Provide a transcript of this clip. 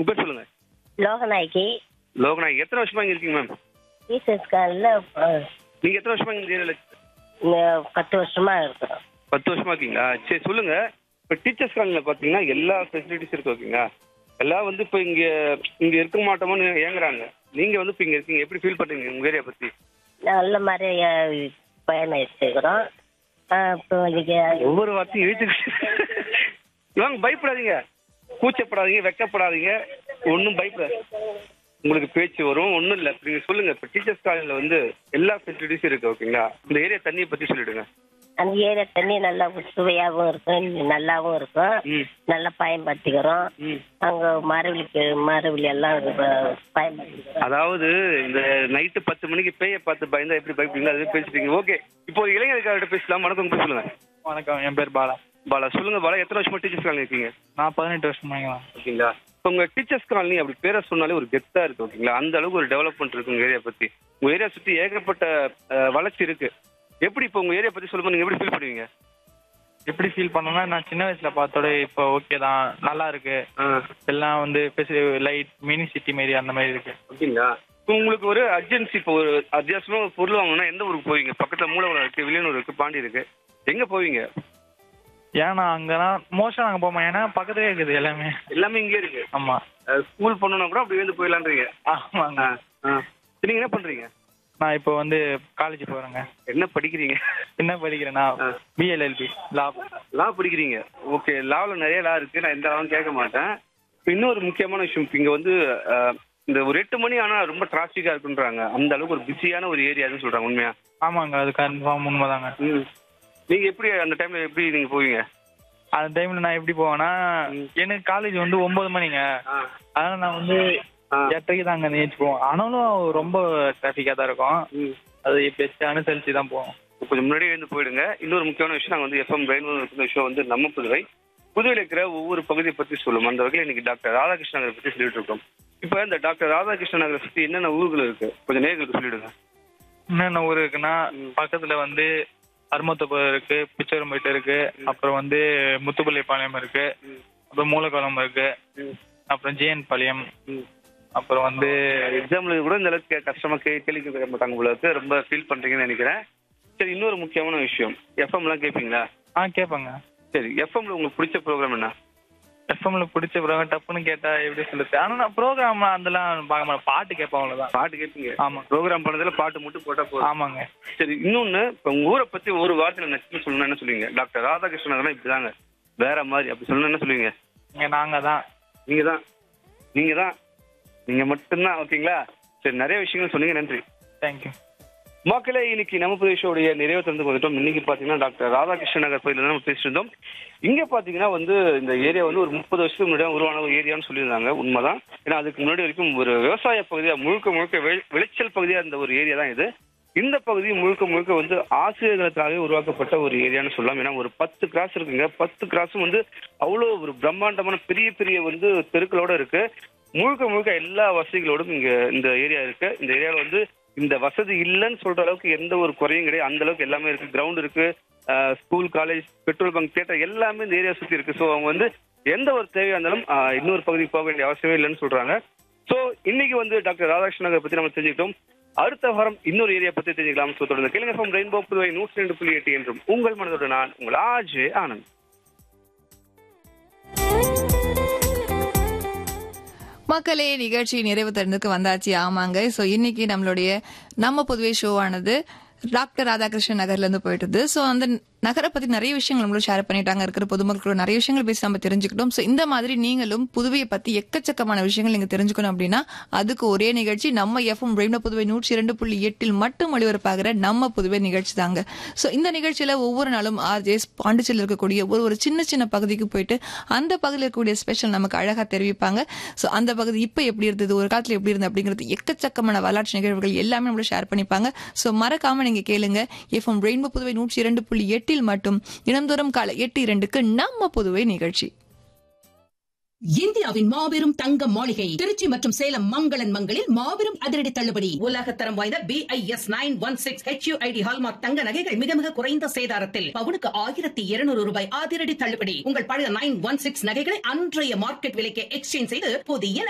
உங்க பேர் சொல்லுங்க லோகநாயகி லோகநாயகி எத்தனை வருஷமா இங்க இருக்கீங்க மேம் டீச்சர்ஸ் காலில் நீங்க எத்தனை வருஷமா இந்த ஏரியால பத்து வருஷமா இருக்கிறோம் பத்து வருஷமா இருக்கீங்களா சரி சொல்லுங்க இப்போ டீச்சர்ஸ் காலனியில் பார்த்தீங்கன்னா எல்லா ஃபெசிலிட்டிஸ் இருக்கு ஓகேங்களா எல்லாம் வந்து இப்போ இங்க இங்க இருக்க மாட்டோமோன்னு ஏங்குறாங்க நீங்க வந்து இப்போ இங்க இருக்கீங்க எப்படி ஃபீல் பண்றீங்க உங்க ஏரியா பத்தி நல்ல மாதிரி அஹ், பயணம் எடுத்துக்கிறோம் அஹ், இப்போ இன்னைக்கு ஒவ்வொரு வார்த்தையும் இழுத்து இவங்க பயப்படாதீங்க கூச்சப்படாதீங்க வெக்கப்படாதீங்க ஒன்றும் பயப்படாது உங்களுக்கு பேச்சு வரும் ஒன்றும் இல்லை நீங்க சொல்லுங்க இப்போ டீச்சர்ஸ் காலேஜில் வந்து எல்லா ஃபெசிலிட்டிஸும் இருக்கு ஓகேங்களா இந்த ஏரியா தண்ணியை பத்தி சொல்லிடுங்க அந்த ஏரியா தண்ணி நல்லா சுவையாகவும் இருக்கும் நல்லாவும் இருக்கும் ம் நல்லா பயன்படுத்திக்கிறோம் ம் அங்கே மரவழிக்கு மரவழி எல்லாம் இது ப- பயன்படுத்திக்கிறோம் அதாவது இந்த நைட்டு பத்து மணிக்கு பேய பார்த்து பயந்தா எப்படி பயப்படுவீங்க அதுவே பேசிட்டீங்க ஓகே இப்போ ஒரு இளைஞர்கிட்ட பேசலாம் வணக்கம் உங்க பேர் சொல்லுங்க வணக்கம் என் பேர் பாலா பாலா சொல்லுங்க பாலா எத்தனை வருஷமா டீச்சர்ஸ் காலனி இருக்கீங்க நான் பதினெட்டு வருஷமாங்களா ஓகேங்களா இப்போ உங்க டீச்சர்ஸ் காலனி அப்படி பேரை சொன்னாலே ஒரு கெத்தா இருக்கு ஓகேங்களா அந்த அளவுக்கு ஒரு டெவலப்மெண்ட் இருக்கு உங்க ஏரியா பத்தி உங்க ஏரியா சுத்தி ஏகப்பட்ட அஹ், வளர்ச்சி இருக்கு எப்படி இப்போ உங்க ஏரியா பத்தி சொல்லும்போது நீங்க எப்படி ஃபீல் பண்ணுவீங்க எப்படி ஃபீல் பண்ணேன்னா நான் சின்ன வயசுல பார்த்தோட இப்போ ஓகே தான் நல்லா இருக்கு எல்லாம் வந்து லைட் மினி சிட்டி மாரி அந்த மாதிரி இருக்கு ஓகேங்களா இப்போ உங்களுக்கு ஒரு அர்ஜென்சி இப்போ ஒரு அத்தியாவசியமா ஒரு பொருள் வாங்கணும்னா எந்த ஊருக்கு போவீங்க பக்கத்துல மூலவரம் இருக்கு வில்லியனூர் இருக்கு பாண்டி இருக்கு எங்க போவீங்க ஏன்னா அங்கெல்லாம் மோஸ்டா நாங்க போவோம் ஏன்னா பக்கத்துலயே இருக்குது எல்லாமே எல்லாமே இங்கே இருக்கு ஆமா ஸ்கூல் பண்ணணும்னா கூட அப்படி வந்து போயிடலான்றீங்க ஆமாங்க ஆ, ஆ. சரி, நீங்க என்ன பண்றீங்க நான் இப்போ வந்து காலேஜ் போறேங்க என்ன படிக்கிறீங்க என்ன படிக்கிறேன்னா ஆ. பிஎல்எல்பி லா லா படிக்கிறீங்க ஓகே லாவில் நிறைய லா இருக்கு நான் எந்த லாவும் கேட்க மாட்டேன் இப்ப இன்னொரு முக்கியமான விஷயம் இப்ப இங்க வந்து அஹ், இந்த ஒரு எட்டு மணி ஆனா ரொம்ப டிராஃபிக்கா இருக்குன்றாங்க அந்த அளவுக்கு ஒரு பிஸியான ஒரு ஏரியான்னு சொல்றாங்க உண்மையா ஆமாங்க அது கன்ஃபார்ம் உண்மைதாங்க ம். நீங்க எப்படி அந்த டைம்ல எப்படி நீங்க போவீங்க அந்த டைம்ல நான் எப்படி போவேன்னா எனக்கு காலேஜ் வந்து ஒன்பது மணிங்க ஆ. அதனால நான் வந்து ஆ. எட்டரைக்கு தான் அங்க நீச்சு போவோம் ஆனாலும் ரொம்ப டிராஃபிக்கா தான் இருக்கும் ம். அது பெஸ்ட் அனுசரிச்சு தான் போவோம் கொஞ்சம் முன்னாடி எழுந்து போயிடுங்க இன்னொரு முக்கியமான விஷயம் நாங்கள் வந்து எஃப்எம் ரெயின்போ இருக்கிற விஷயம் வந்து நம்ம புதுவை புதுவையில் இருக்கிற ஒவ்வொரு பகுதியை பற்றி சொல்லும் அந்த வகையில் இன்னைக்கு டாக்டர் ராதாகிருஷ்ண நகரை பற்றி சொல்லிட்டு இருக்கோம் இப்போ இந்த டாக்டர் ராதாகிருஷ்ண நகரை சுற்றி என்னென்ன ஊர்கள் இருக்கு கொஞ்சம் நேர்களுக்கு சொல்லிடுங்க என்னென்ன ஊர் இருக்குன்னா பக்கத்துல வந்து அருமத்தபுரம் இருக்கு பிச்சவரம்பேட்டு இருக்கு அப்புறம் வந்து முத்துப்பள்ளிப்பாளையம் இருக்கு அப்புறம் மூலக்குளம் இருக்கு அப்புறம் ஜிஎன் பாளையம் அப்புறம் வந்து எக்ஸாம்ல கூட இந்த அளவுக்கு கஷ்டமா கே கேள்வி கேட்க மாட்டாங்க போல இருக்கு ரொம்ப ஃபீல் பண்றீங்கன்னு நினைக்கிறேன் சரி இன்னொரு முக்கியமான விஷயம் எஃப்எம்லாம் கேட்பீங்களா ஆ கேட்பாங்க சரி எஃப்எம்ல உங்களுக்கு பிடிச்ச ப்ரோக்ராம் என்ன எஃப்எம்ல பிடிச்ச ப்ரோக்ராம் டப்புன்னு கேட்டா எப்படி சொல்லுது ஆனா நான் ப்ரோக்ராம் அதெல்லாம் பார்க்க மாட்டேன் பாட்டு கேட்பேன் அவ்வளவுதான் பாட்டு கேட்பீங்க ஆமா ப்ரோக்ராம் பண்ணதுல பாட்டு மட்டும் போட்டா போதும் ஆமாங்க சரி இன்னொன்னு இப்ப உங்க ஊரை பத்தி ஒரு வார்த்தையில நச்சுன்னு சொல்லணும்னா என்ன சொல்லுவீங்க டாக்டர் ராதாகிருஷ்ணன் இப்படிதாங்க வேற மாதிரி அப்படி சொல்லணும் என்ன சொல்லுவீங்க இங்க நாங்க தான் நீங்க தான் நீங்க தான் நீங்க மட்டும்தான் ஓகேங்களா சரி நிறைய விஷயங்கள் சொன்னீங்க நன்றி தேங்க்யூ மக்களே இன்னைக்கு நம்ம பிரதேஷோடைய நிறைவு தந்து வந்துட்டோம் இன்னைக்கு பாத்தீங்கன்னா டாக்டர் ராதாகிருஷ்ணன் நகர் பகுதியில் நம்ம பேசிட்டு இருந்தோம் இங்க பாத்தீங்கன்னா வந்து இந்த ஏரியா வந்து ஒரு முப்பது வருஷத்துக்கு முன்னாடி உருவான ஒரு ஏரியான்னு சொல்லியிருந்தாங்க உண்மைதான் ஏன்னா அதுக்கு முன்னாடி வரைக்கும் ஒரு விவசாய பகுதியா முழுக்க முழுக்க வெ- விளைச்சல் பகுதியா இருந்த ஒரு ஏரியா தான் இது இந்த பகுதி முழுக்க முழுக்க வந்து ஆசிரியர்களுக்காகவே உருவாக்கப்பட்ட ஒரு ஏரியான்னு சொல்லலாம் ஏன்னா ஒரு பத்து கிராஸ் இருக்குங்க பத்து கிராஸும் வந்து அவ்வளோ ஒரு பிரம்மாண்டமான பெரிய பெரிய வந்து தெருக்களோட இருக்கு முழுக்க முழுக்க எல்லா வசதிகளோடும் இங்க இந்த ஏரியா இருக்கு இந்த ஏரியாவில் வந்து இந்த வசதி இல்லைன்னு சொல்ற அளவுக்கு எந்த ஒரு குறையும் கிடையாது அந்த அளவுக்கு எல்லாமே இருக்கு கிரவுண்ட் இருக்கு school college petrol bunk theatre எல்லாமே இந்த ஏரியா சுத்தி இருக்கு ஸோ அவங்க வந்து எந்த ஒரு தேவையா இருந்தாலும் ஆஹ், இன்னொரு பகுதிக்கு போக வேண்டிய அவசியமே இல்லைன்னு சொல்றாங்க ஸோ இன்னைக்கு வந்து டாக்டர் ராதாகிருஷ்ணன் நகரை பத்தி நம்ம தெரிஞ்சுக்கிட்டோம் அடுத்த வாரம் இன்னொரு ஏரியா பத்தி தெரிஞ்சுக்கலாம் ஸோ தொடர்ந்து கேளுங்க ஃப்ரம் ரெயின்போ புதுவை நூற்றி ரெண்டு புள்ளி எட்டு என்றும் உங்கள் மனதோடு நான் உங்கள் ஆஜ் ஆனந்த் மக்களே நிகழ்ச்சி நிறைவு தருந்துக்கு வந்தாச்சு ஆமாங்க சோ இன்னைக்கு நம்மளுடைய நம்ம பொதுவே ஷோ ஆனது டாக்டர் ராதாகிருஷ்ணன் நகர்ல இருந்து போயிட்டு சோ அந்த நகரை பத்தி நிறைய விஷயங்கள் நம்மளும் ஷேர் பண்ணிட்டாங்க இருக்கிற பொதுமக்களோட நிறைய விஷயங்கள் பேசி நம்ம தெரிஞ்சுக்கிட்டோம் சோ இந்த மாதிரி நீங்களும் புதுவையை பத்தி எக்கச்சக்கமான விஷயங்கள் நீங்க தெரிஞ்சுக்கணும் அப்படின்னா அதுக்கு ஒரே நிகழ்ச்சி நம்ம எஃப்எம் ரெய்னோ புதுவை நூற்றி இரண்டு புள்ளி எட்டில் மட்டும் ஒளிபரப்பாகிற நம்ம புதுவை நிகழ்ச்சி தாங்க சோ இந்த நிகழ்ச்சியில ஒவ்வொரு நாளும் ஆர்ஜேஸ் பாண்டிச்சேரியில் இருக்கக்கூடிய ஒரு ஒரு சின்ன சின்ன பகுதிக்கு போயிட்டு அந்த பகுதியில் இருக்கக்கூடிய ஸ்பெஷல் நமக்கு அழகா தெரிவிப்பாங்க சோ அந்த பகுதி இப்ப எப்படி இருந்தது ஒரு காலத்துல எப்படி இருந்தது அப்படிங்கிறது எக்கச்சக்கமான வரலாற்று நிகழ்வுகள் எல்லாமே நம்மளோட ஷேர் பண்ணிப்பாங்க சோ மறக்காம நீங்க கேளுங்க எஃப்எம் ரெயின்போ புதுவை நூற்றி இரண்டு புள்ளி எட்டில் மட்டும் தினந்தோறும் காலை எட்டு இரண்டுக்கு நம்ம புதுவை நிகழ்ச்சி இந்தியாவின் மாபெரும் தங்க மாளிகை திருச்சி மற்றும் சேலம் மங்களன் மங்களில் மாபெரும் அதிரடி தள்ளுபடி உலகத்தரம் வாய்ந்த B I S nine one six HUID hallmark தங்க நகைகள் மிக மிக குறைந்த சேதாரத்தில் பவுனுக்கு ஆயிரத்தி இருநூறு ரூபாய் அதிரடி தள்ளுபடி உங்கள் பழைய நைன் ஒன் சிக்ஸ் நகைகளை அன்றைய மார்க்கெட் விலைக்கு எக்ஸ்சேஞ்ச் செய்து புதிய